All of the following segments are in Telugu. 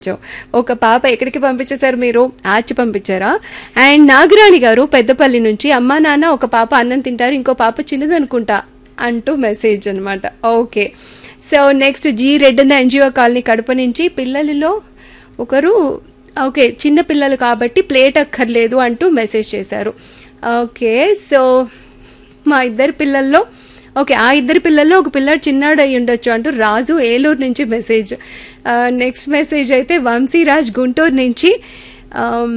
చో. ఒక పాప ఎక్కడికి పంపించేశారు మీరు ఆచి పంపించారా అండ్ నాగరాణి గారు పెద్దపల్లి నుంచి అమ్మా నాన్న ఒక పాప అన్నం తింటారు ఇంకో పాప చిన్నదనుకుంటా అంటూ మెసేజ్ అనమాట okay so next G Reddy NGO colony Kadapa నుంచి పిల్లలలో ఒకరు ఓకే చిన్న పిల్లలు కాబట్టి ప్లేట్ అక్కర్లేదు అంటూ మెసేజ్ చేశారు ఓకే సో మా ఇద్దరు పిల్లల్లో ఓకే ఆ ఇద్దరు పిల్లల్లో ఒక పిల్లాడు చిన్నాడు అయి ఉండొచ్చు అంటూ రాజు ఏలూరు నుంచి మెసేజ్ నెక్స్ట్ మెసేజ్ అయితే వంశీరాజ్ గుంటూరు నుంచి ఆమ్,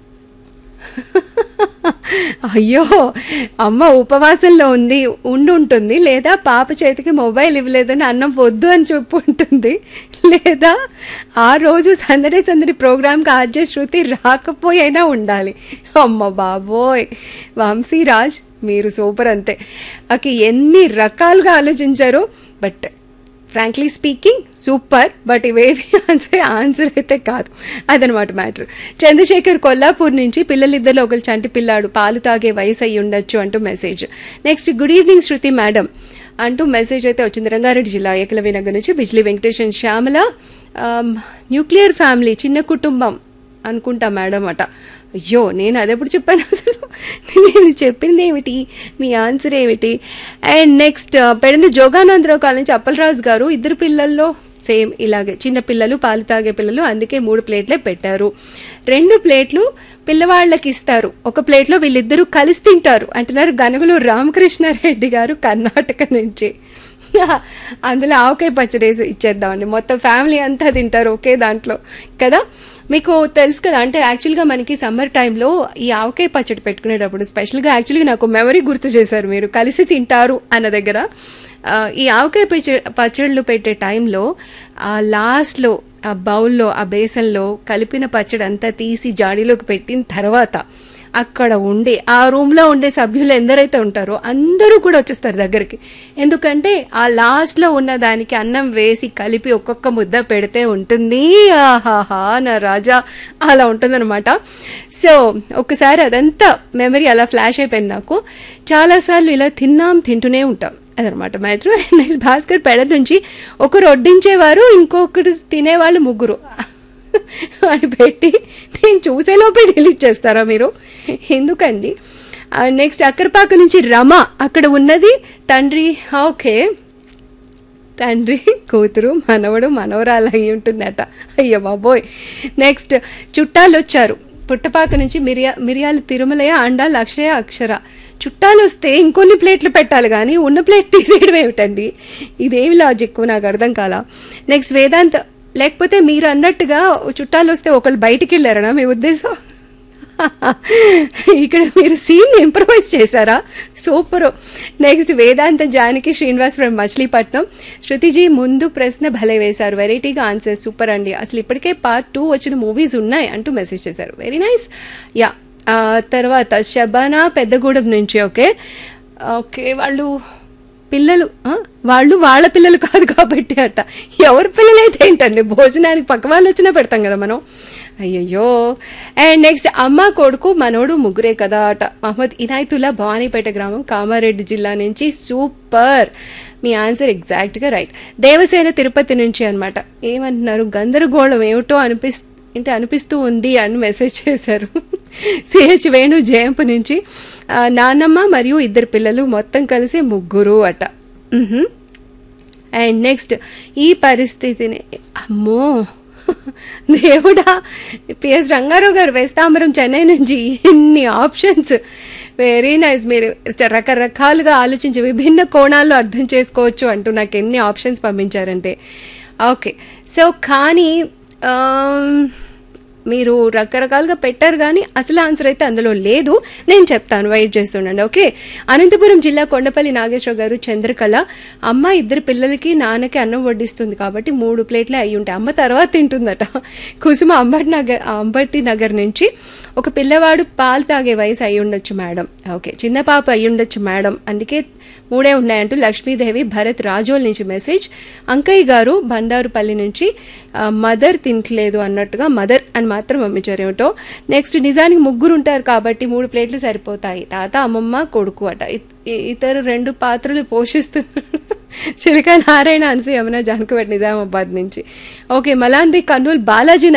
అయ్యో అమ్మ ఉపవాసంలో ఉంది ఉండి ఉంటుంది లేదా పాప చేతికి మొబైల్ ఇవ్వలేదని అన్నం వద్దు అని చెప్పు ఉంటుంది లేదా ఆ రోజు సందడి సందడి ప్రోగ్రామ్కి ఆర్జే శృతి రాకపోయినా ఉండాలి అమ్మ బాబోయ్ వంశీరాజ్ మీరు సూపర్ అంతే ఓకే ఎన్ని రకాలుగా ఆలోచించారు but frankly speaking super but ఇవేవి ఆన్సర్ ఆన్సర్ అయితే కాదు అదనమాట మ్యాటర్ చంద్రశేఖర్ కొల్లాపూర్ నుంచి పిల్లలిద్దరిలో ఒకరు చంటి పిల్లాడు పాలు తాగే వయసు అయి ఉండొచ్చు అంటూ message next good evening Shruti madam అంటూ మెసేజ్ అయితే వచ్చింది రంగారెడ్డి జిల్లా ఏకలవ్య నగర్ నుంచి Bijli Venkateshan Shyamala um, nuclear family చిన్న కుటుంబం అనుకుంటా మేడం అట అయ్యో నేను అదెప్పుడు చెప్పాను అసలు నేను చెప్పింది ఏమిటి మీ ఆన్సర్ ఏమిటి అండ్ నెక్స్ట్ పెడందు జోగానందరావు కాలనీ నుంచి అప్పలరాజు గారు ఇద్దరు పిల్లల్లో సేమ్ ఇలాగే చిన్న పిల్లలు పాలు తాగే పిల్లలు అందుకే మూడు ప్లేట్లే పెట్టారు రెండు ప్లేట్లు పిల్లవాళ్ళకి ఇస్తారు ఒక ప్లేట్లో వీళ్ళిద్దరూ కలిసి తింటారు అంటున్నారు గనుగులు రామకృష్ణారెడ్డి గారు కర్ణాటక నుంచి అందులో ఆవకాయ పచ్చడి వేసి ఇచ్చేద్దామండి మొత్తం ఫ్యామిలీ అంతా తింటారు ఒకే దాంట్లో కదా మీకు తెలుసు కదా అంటే యాక్చువల్గా మనకి సమ్మర్ టైంలో ఈ ఆవకాయ పచ్చడి పెట్టుకునేటప్పుడు స్పెషల్గా యాక్చువల్గా నాకు మెమరీ గుర్తు చేశారు మీరు కలిసి తింటారు అన్న దగ్గర ఆ, ఈ ఆవకాయ పచ్చడి పచ్చళ్ళు పెట్టే టైంలో ఆ లాస్ట్లో ఆ బౌల్లో ఆ బేసన్లో కలిపిన పచ్చడి అంతా తీసి జాడీలోకి పెట్టిన తర్వాత అక్కడ ఉండే ఆ రూమ్లో ఉండే సభ్యులు ఎందరైతే ఉంటారో అందరూ కూడా వచ్చేస్తారు దగ్గరికి ఎందుకంటే ఆ లాస్ట్లో ఉన్న దానికి అన్నం వేసి కలిపి ఒక్కొక్క ముద్ద పెడితే ఉంటుంది ఆహాహా నా రాజా అలా ఉంటుందన్నమాట సో ఒకసారి అదంతా మెమరీ అలా ఫ్లాష్ అయిపోయింది నాకు చాలాసార్లు ఇలా తిన్నాం తింటూనే ఉంటాం అదనమాట మ్యాటర్ నెక్స్ట్ భాస్కర్ పెడ నుంచి ఒకరు వడ్డించేవారు ఇంకొకరు తినేవాళ్ళు ముగ్గురు అని పెట్టి నేను చూసేలోపే డిలీట్ చేస్తారా మీరు ఎందుకండి నెక్స్ట్ అక్కరపాక నుంచి రమ అక్కడ ఉన్నది తండ్రి ఓకే తండ్రి కూతురు మనవడు మనవరాలు అయి ఉంటుందట అయ్యో బాబోయ్ నెక్స్ట్ చుట్టాలు వచ్చారు పుట్టపాక నుంచి మిరియా మిరియాల తిరుమలయ అండాల అక్షయ అక్షర చుట్టాలు వస్తే ఇంకొన్ని ప్లేట్లు పెట్టాలి కానీ ఉన్న ప్లేట్ తీసేయడం ఏమిటండి ఇదేమి లాజిక్ నాకు అర్థం కాల నెక్స్ట్ వేదాంత్ లేకపోతే మీరు అన్నట్టుగా చుట్టాలు వస్తే ఒకళ్ళు బయటికి వెళ్ళారనా మీ ఉద్దేశం ఇక్కడ మీరు సీన్ ఇంప్రవైజ్ చేశారా super next Vedanta Janaki Srinivas from Machilipatnam Shrutiji ముందు ప్రశ్న భలే వేశారు వెరైటీగా ఆన్సర్ సూపర్ అండి అసలు ఇప్పటికే పార్ట్ టూ వచ్చిన మూవీస్ ఉన్నాయి అంటూ మెసేజ్ చేశారు వెరీ నైస్ యా తర్వాత శబానా పెద్దగూడెం నుంచి ఓకే ఓకే వాళ్ళు పిల్లలు ఆ? వాళ్ళు వాళ్ళ పిల్లలు కాదు కాబట్టి అట ఎవరి పిల్లలైతే ఏంటండి భోజనానికి పక్క వాళ్ళు వచ్చినా పెడతాం కదా మనం అయ్యయ్యో అండ్ నెక్స్ట్ అమ్మ కొడుకు మనోడు ముగ్గురే కదా అట మహమ్మద్ ఇనాయతుల్లా భవానీపేట గ్రామం కామారెడ్డి జిల్లా నుంచి సూపర్ మీ ఆన్సర్ ఎగ్జాక్ట్గా రైట్ దేవసేన తిరుపతి నుంచి అన్నమాట ఏమంటున్నారు గందరగోళం ఏమిటో అనిపిస్తు అంటే అనిపిస్తూ ఉంది అని మెసేజ్ చేశారు సిహెచ్ వేణు జయంపు నుంచి ఆ, నాన్నమ్మ మరియు ఇద్దరు పిల్లలు మొత్తం కలిసి ముగ్గురు అట మ్హూ. అండ్ నెక్స్ట్ ఈ పరిస్థితిని అమ్మో దేవుడా పిఎస్ రంగారావు గారు వేస్తాంబరం చెన్నై నుంచి ఇన్ని ఆప్షన్స్ వెరీ నైస్ మీరు రకరకాలుగా ఆలోచించి విభిన్న కోణాల్లో అర్థం చేసుకోవచ్చు అంటూ నాకు ఎన్ని ఆప్షన్స్ పంపించారంటే ఓకే సో కానీ ఆమ్, మీరు రకరకాలుగా పెట్టారు కానీ అసలు ఆన్సర్ అయితే అందులో లేదు నేను చెప్తాను వెయిట్ చేస్తుండండి ఓకే అనంతపురం జిల్లా కొండపల్లి నాగేశ్వర గారు చంద్రకళ అమ్మ ఇద్దరు పిల్లలకి నాన్నకి అన్నం వడ్డిస్తుంది కాబట్టి మూడు ప్లేట్లే అయి ఉంటాయి అమ్మ తర్వాత తింటుందట కుసుమ అంబటి నగర్ అంబటి నగర్ నుంచి ఒక పిల్లవాడు పాలు తాగే వయసు అయి ఉండొచ్చు మేడం ఓకే చిన్న పాప అయి ఉండొచ్చు మేడం అందుకే మూడే ఉన్నాయంటూ లక్ష్మీదేవి భరత్ రాజోల్ నుంచి మెసేజ్ అంకయ్య గారు బండారుపల్లి నుంచి ఆ, మదర్ తింటలేదు అన్నట్టుగా మదర్ అని మాత్రం పంపించారు ఏమిటో నెక్స్ట్ నిజానికి ముగ్గురు ఉంటారు కాబట్టి మూడు ప్లేట్లు సరిపోతాయి తాత అమ్మమ్మ కొడుకు అట ఇ- ఇ- ఇతరు రెండు పాత్రలు పోషిస్తున్నారు చిలక నారాయణ అన్సు యమున జానకపేట నిజామాబాద్ నుంచి ఓకే మలాన్ బి కర్నూలు బాలాజీ